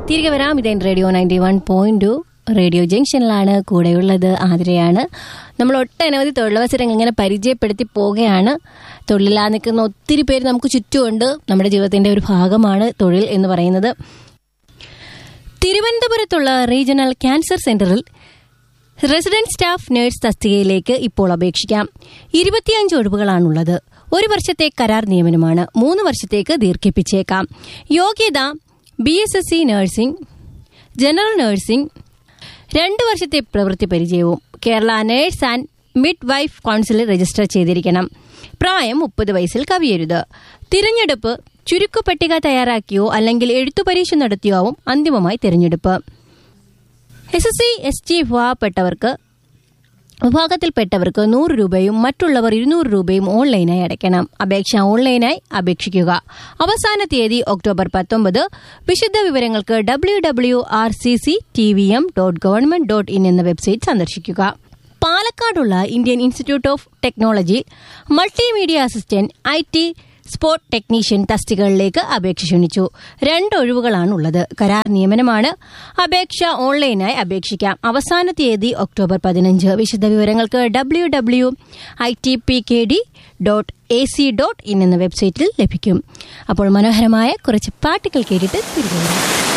തിരികെ വരാം ഇതേ radio ninety one point two radio ജംഗ്ഷനിലാണ് കൂടെയുള്ളത് ആതിരയാണ് നമ്മൾ ഒട്ടനവധി തൊഴിലവസരങ്ങൾ ഇങ്ങനെ പരിചയപ്പെടുത്തി പോവുകയാണ് തൊഴിലില്ലാ നിൽക്കുന്ന ഒത്തിരി പേര് നമുക്ക് ചുറ്റുമുണ്ട് നമ്മുടെ ജീവിതത്തിന്റെ ഒരു ഭാഗമാണ് തൊഴിൽ എന്ന് പറയുന്നത് തിരുവനന്തപുരത്തുള്ള റീജിയണൽ ക്യാൻസർ സെന്ററിൽ റെസിഡന്റ് സ്റ്റാഫ് നഴ്സ് തസ്തികയിലേക്ക് ഇപ്പോൾ അപേക്ഷിക്കാം ഇരുപത്തിയഞ്ച് ഒഴിവുകളാണുള്ളത് ഒരു വർഷത്തെ കരാർ നിയമനമാണ് മൂന്ന് വർഷത്തേക്ക് ദീർഘിപ്പിച്ചേക്കാം യോഗ്യത B S S C nursing general nursing രണ്ട് വർഷത്തെ പ്രവൃത്തി പരിചയവും Kerala nurse and midwife കൌൺസിലിൽ രജിസ്റ്റർ ചെയ്തിരിക്കണം പ്രായം മുപ്പത് വയസ്സിൽ കവിയരുത് തിരഞ്ഞെടുപ്പ് ചുരുക്കപ്പട്ടിക തയ്യാറാക്കിയോ അല്ലെങ്കിൽ എഴുത്തു പരീക്ഷ നടത്തിയോ ആവും അന്തിമമായി തിരഞ്ഞെടുപ്പ് S S C S T വിഭാഗപ്പെട്ടവർക്ക് വിഭാഗത്തിൽപ്പെട്ടവർക്ക് നൂറ് രൂപയും മറ്റുള്ളവർ ഇരുന്നൂറ് രൂപയും ഓൺലൈനായി അടയ്ക്കണം അപേക്ഷ ഓൺലൈനായി അപേക്ഷിക്കുക അവസാന തീയതി ഒക്ടോബർ പത്തൊമ്പത് വിശദ വിവരങ്ങൾക്ക് W W R C C T V M dot government dot in എന്ന വെബ്സൈറ്റ് സന്ദർശിക്കുക പാലക്കാടുള്ള Indian institute of technology multimedia assistant I T sport technician തസ്തികകളിലേക്ക് അപേക്ഷ ക്ഷണിച്ചു രണ്ട് ഒഴിവുകളാണുള്ളത് കരാർ നിയമനമാണ് അപേക്ഷ ഓൺലൈനായി അപേക്ഷിക്കാം അവസാന തീയതി ഒക്ടോബർ പതിനഞ്ച് വിശദവിവരങ്ങൾക്ക് W W I T P K D dot A C dot in എന്ന വെബ്സൈറ്റിൽ ലഭിക്കും അപ്പോൾ മനോഹരമായ കുറച്ച് പാട്ടുകൾ കേട്ടിട്ട് തിരികെ വരാം